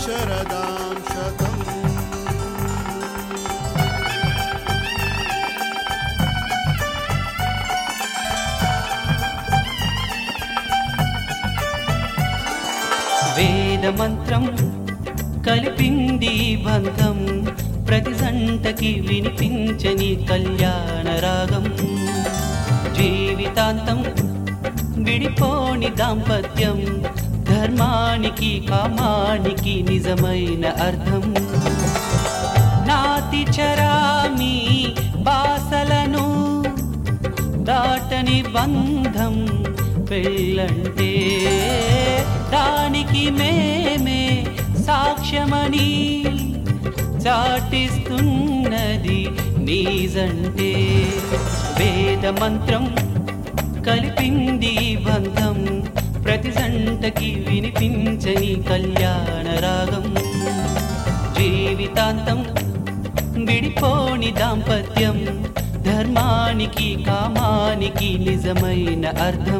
शरदां शतम् వేదమంత్రం కలిపింది బంధం ప్రతి జంటకి వినిపించని కళ్యాణ రాగం జీవితాంతం విడిపోని దాంపత్యం ధర్మానికి కామానికి నిజమైన అర్థం నాతి చరామి బాసలను దాటని బంధం పెళ్ళంటే దానికి మేమే సాక్ష్యమని చాటిస్తున్నది నీజంటే వేద మంత్రం కలిపింది బంధం ప్రతి జంటకి వినిపించని కళ్యాణ రాగం జీవితాంతం విడిపోని దాంపత్యం ధర్మానికి కామానికి నిజమైన అర్థం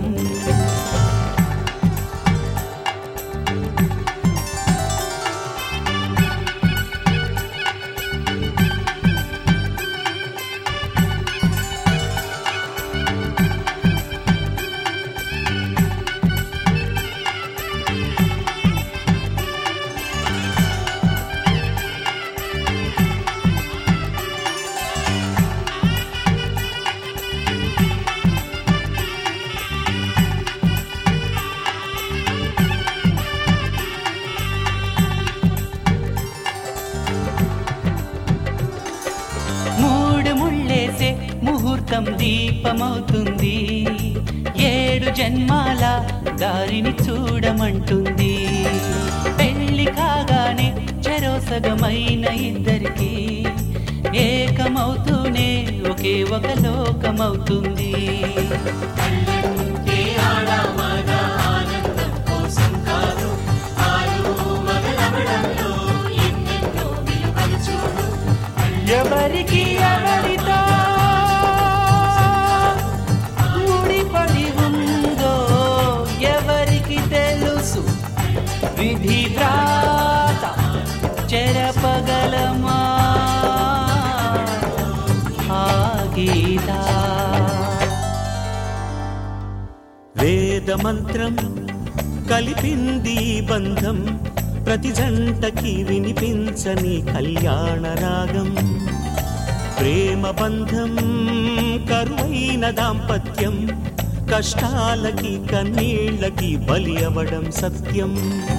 మూడు ముళ్ళేసే ముహూర్తం దీపమవుతుంది ఏడు జన్మాల దారిని చూడమంటుంది పెళ్లి కాగానే చెరోసగమైన ఇద్దరికి ఏకమవుతూనే ఒకే ఒక లోకమవుతుంది ఎవరికి ఎవరితో ముడిపడి ఉందో ఎవరికి తెలుసు విధి వ్రాత చెరపగలమా ఆ గీత వేదమంత్రం కలిపింది బంధం ప్రతి జంటకి వినిపించని కళ్యాణ రాగం ప్రేమ బంధం కరువైన దాంపత్యం కష్టాలకి కన్నీళ్ళకి బలి అవడం సత్యం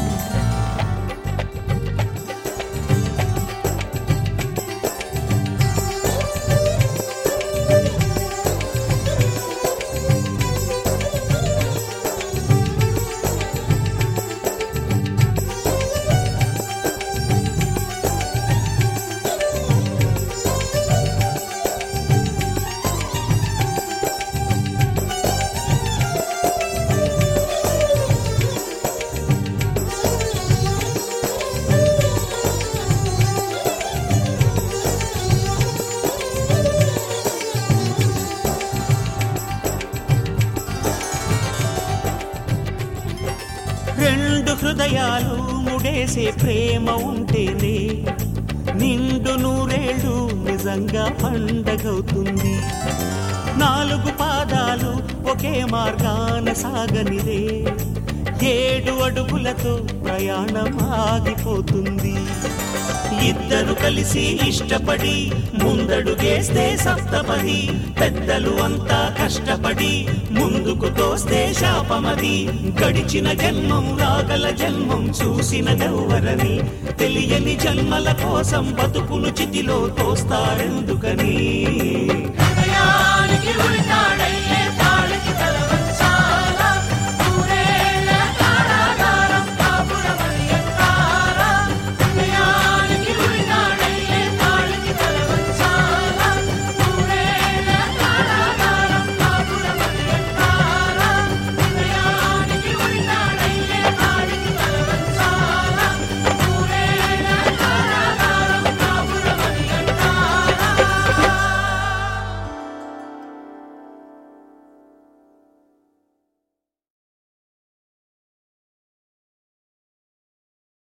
రెండు హృదయాలు ముడేసే ప్రేమ ఉంటేనే నిండు నూరేళ్ళు నిజంగా పండగవుతుంది నాలుగు పాదాలు ఒకే మార్గాన సాగనిదే ఏడు అడుగులతో ప్రయాణం ఆగిపోతుంది ఇద్దరు కలిసి ఇష్టపడి ముందడుగేస్తే సప్తపది పెద్దలు అంతా కష్టపడి ముందుకు తోస్తే శాపమది గడిచిన జన్మం రాగల జన్మం చూసిన దెవ్వరని తెలియని జన్మల కోసం బతుకును చితిలో తోస్తారెందుకని